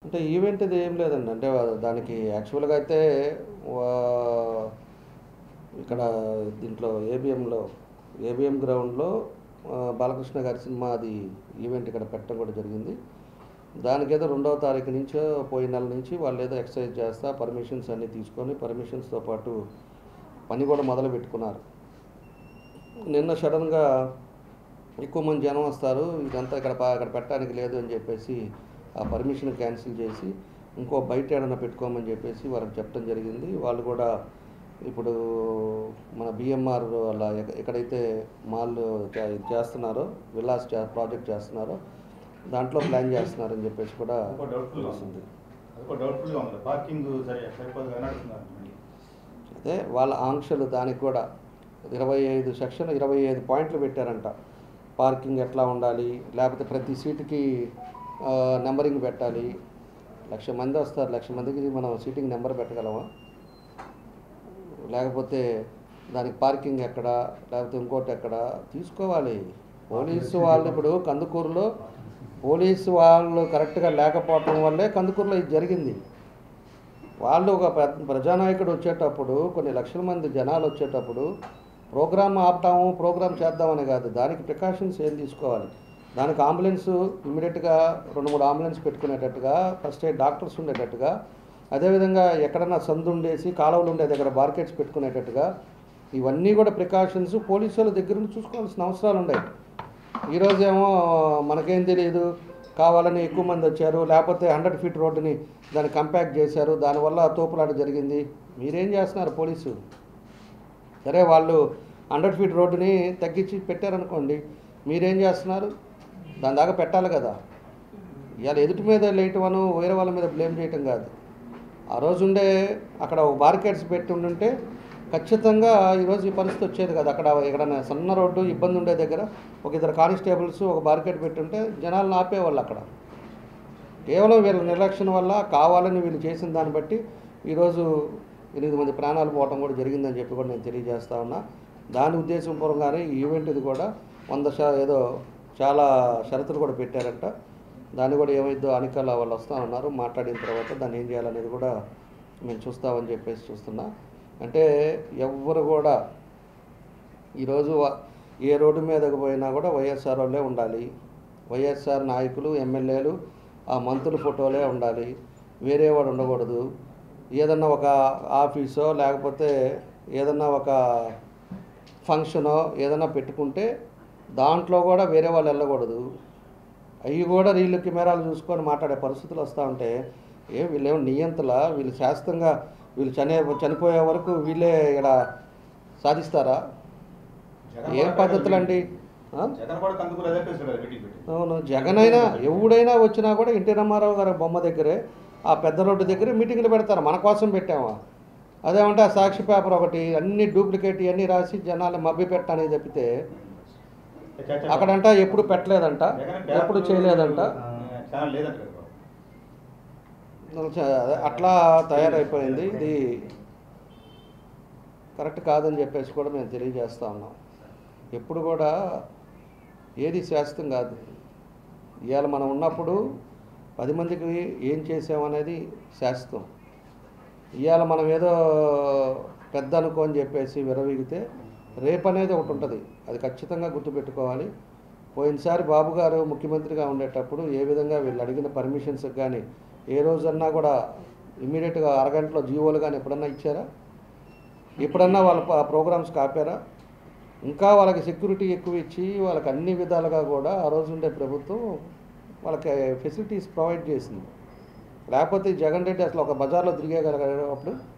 అంటే ఈవెంట్ ఇది ఏం లేదండి అంటే దానికి యాక్చువల్గా అయితే వా- ఇక్కడ దీంట్లో ఏబిఎంలో ఏబిఎం గ్రౌండ్లో ఆ, బాలకృష్ణ గారి సినిమా అది ఈవెంట్ ఇక్కడ పెట్టడం కూడా జరిగింది దానికి ఏదో రెండవ తారీఖు నుంచో పోయిన నెల నుంచి వాళ్ళు ఏదో ఎక్సర్సైజ్ చేస్తా పర్మిషన్స్ అన్నీ తీసుకొని పర్మిషన్స్తో పాటు పని కూడా మొదలు పెట్టుకున్నారు నిన్న సడన్గా ఎక్కువ మంది జనం వస్తారు ఇదంతా ఇక్కడ ప- ఇక్కడ పెట్టడానికి లేదు అని చెప్పేసి ఆ పర్మిషన్ క్యాన్సిల్ చేసి ఇంకో బయట ఏడన్నా పెట్టుకోమని చెప్పేసి వాళ్ళకి చెప్పడం జరిగింది వాళ్ళు కూడా ఇప్పుడు మన బిఎంఆర్ వాళ్ళ ఎక్క- ఎక్కడైతే మాల్ చే- ఇది చేస్తున్నారో విలాస్ చే- ప్రాజెక్ట్ చేస్తున్నారో దాంట్లో ప్లాన్ చేస్తున్నారని చెప్పేసి కూడా ఒక డౌట్ఫుల్ తెలిసింది ఒక డౌట్ఫుల్గా ఉంది పార్కింగ్ సరే సరిపోదు నడుస్తున్నారు అదే వాళ్ళ ఆంక్షలు దానికి కూడా ఇరవై ఐదు సెక్షన్ ఇరవై ఐదు పాయింట్లు పెట్టారంట పార్కింగ్ ఎట్లా ఉండాలి లేకపోతే ప్రతి సీటుకి ఆ, నెంబరింగ్ పెట్టాలి లక్ష మంది వస్తారు లక్ష మందికి మనం సీటింగ్ నెంబర్ పెట్టగలమా లేకపోతే దానికి పార్కింగ్ ఎక్కడ లేకపోతే ఇంకోటి ఎక్కడ తీసుకోవాలి పోలీసు వాళ్ళు ఇప్పుడు కందుకూరులో పోలీసు వాళ్ళు కరెక్ట్గా లేకపోవటం వల్లే కందుకూరులో ఇది జరిగింది వాళ్ళు ఒక పెద్ద ప్రజానాయకుడు వచ్చేటప్పుడు కొన్ని లక్షల మంది జనాలు వచ్చేటప్పుడు ప్రోగ్రామ్ ఆపుతాము ప్రోగ్రామ్ చేద్దామని కాదు దానికి ప్రికాషన్స్ ఏం తీసుకోవాలి దానికి అంబులెన్స్ ఇమీడియట్గా రెండు మూడు అంబులెన్స్ పెట్టుకునేటట్టుగా ఫస్ట్ ఎయిడ్ డాక్టర్స్ ఉండేటట్టుగా అదేవిధంగా ఎక్కడన్నా సందు ఉండేసి కాలువలు ఉండే దగ్గర బార్కెట్స్ పెట్టుకునేటట్టుగా ఇవన్నీ కూడా ప్రికాషన్స్ పోలీసు వాళ్ళ దగ్గర నుంచి చూసుకోవాల్సిన అవసరాలు ఉన్నాయి ఈరోజేమో మనకేం తెలియదు కావాలని ఎక్కువ మంది వచ్చారు లేకపోతే హండ్రెడ్ ఫీట్ రోడ్డుని దాన్ని కంపాక్ట్ చేశారు దానివల్ల తోపులాట జరిగింది మీరేం చేస్తున్నారు పోలీసు సరే వాళ్ళు హండ్రెడ్ ఫీట్ రోడ్డుని తగ్గించి పెట్టారనుకోండి మీరేం చేస్తున్నారు దాని దాకా పెట్టాలి కదా ఇవాళ ఎదుటి మీద లేయటమను వేరే వాళ్ళ మీద బ్లేమ్ చేయటం కాదు ఆ రోజు ఉండే అక్కడ ఒక బార్కెట్స్ పెట్టి ఉండుంటే ఖచ్చితంగా ఈరోజు ఈ పరిస్థితి వచ్చేది కదా అక్కడ ఎక్కడైనా సన్న రోడ్డు ఇబ్బంది ఉండే దగ్గర ఒక ఇద్దరు కానిస్టేబుల్స్ ఒక బార్కెట్ పెట్టుంటే జనాలను ఆపేవాళ్ళు అక్కడ కేవలం వీళ్ళ నిర్లక్ష్యం వల్ల కావాలని వీళ్ళు చేసిన దాన్ని బట్టి ఈరోజు ఎనిమిది మంది ప్రాణాలు పోవటం కూడా జరిగిందని చెప్పి కూడా నేను తెలియజేస్తా ఉన్నా దాని ఉద్దేశపూర్వకంగానే ఈ ఈవెంట్ ఇది కూడా వంద శా ఏదో చాలా షరతులు కూడా పెట్టారంట దాన్ని కూడా ఏమైందో అనికల వాళ్ళు వస్తా ఉన్నారు మాట్లాడిన తర్వాత దాన్ని ఏం చేయాలనేది కూడా మేము చూస్తామని చెప్పేసి చూస్తున్నా అంటే ఎవ్వరు కూడా ఈరోజు వ- ఏ రోడ్డు మీదకి పోయినా కూడా వైఎస్ఆర్ వాళ్ళే ఉండాలి వైఎస్ఆర్ నాయకులు ఎమ్మెల్యేలు ఆ మంత్రుల ఫోటోలే ఉండాలి వేరే వాడు ఉండకూడదు ఏదన్నా ఒక ఆఫీసో లేకపోతే ఏదన్నా ఒక ఫంక్షనో ఏదన్నా పెట్టుకుంటే దాంట్లో కూడా వేరే వాళ్ళు వెళ్ళకూడదు అవి కూడా వీళ్ళు కెమెరాలు చూసుకొని మాట్లాడే పరిస్థితులు వస్తూ ఉంటే ఏ వీళ్ళేమో నియంతలా వీళ్ళు శాస్త్రంగా వీళ్ళు చని చనిపోయే వరకు వీళ్ళే ఇక్కడ సాధిస్తారా ఏం పద్ధతులు అండి ఆ? జగన్ కూడా కందుకూరు అదే పేరు కదా మీటింగ్ పెట్టి అవును జగన్ అయినా ఎవడైనా వచ్చినా కూడా ఎన్టీ రామారావు గారి బొమ్మ దగ్గరే ఆ పెద్ద రోడ్డు దగ్గరే మీటింగ్లు పెడతారు మన కోసం పెట్టామా అదేమంటే ఆ సాక్షి పేపర్ ఒకటి అన్ని డూప్లికేట్ ఇవన్నీ రాసి జనాలు మభ్య పెట్టడానికి తప్పితే అక్కడంట ఎప్పుడు పెట్టలేదంట ఎప్పుడు చేయలేదంట ఛానల్ లేదంట కదా బాబు. చ- అట్లా తయారైపోయింది ఇది కరెక్ట్ కాదని చెప్పేసి కూడా మేము తెలియజేస్తా ఉన్నాం ఎప్పుడు కూడా ఏది శాశ్వతం కాదు ఇవాళ మనం ఉన్నప్పుడు పది మందికి ఏం చేసామనేది శాశ్వతం ఇవాళ మనం ఏదో పెద్ద అనుకో అని చెప్పేసి విరవీగితే రేపు అనేది ఒకటి ఉంటుంది అది ఖచ్చితంగా గుర్తుపెట్టుకోవాలి పోయినసారి బాబు గారు ముఖ్యమంత్రిగా ఉండేటప్పుడు ఏ విధంగా వీళ్ళు అడిగిన పర్మిషన్స్ కానీ ఏ రోజన్నా కూడా ఇమీడియట్గా అరగంటలో జీవోలు కానీ ఎప్పుడన్నా ఇచ్చారా ఎప్పుడన్నా వాళ్ళ ప- ప్రోగ్రామ్స్ కాపారా ఇంకా వాళ్ళకి సెక్యూరిటీ ఎక్కువ ఇచ్చి వాళ్ళకి అన్ని విధాలుగా కూడా ఆ రోజు ఉండే ప్రభుత్వం వాళ్ళకి ఫెసిలిటీస్ ప్రొవైడ్ చేసింది లేకపోతే ఈ జగన్ రెడ్డి అసలు ఒక బజార్లో తిరిగేగలిగినప్పుడు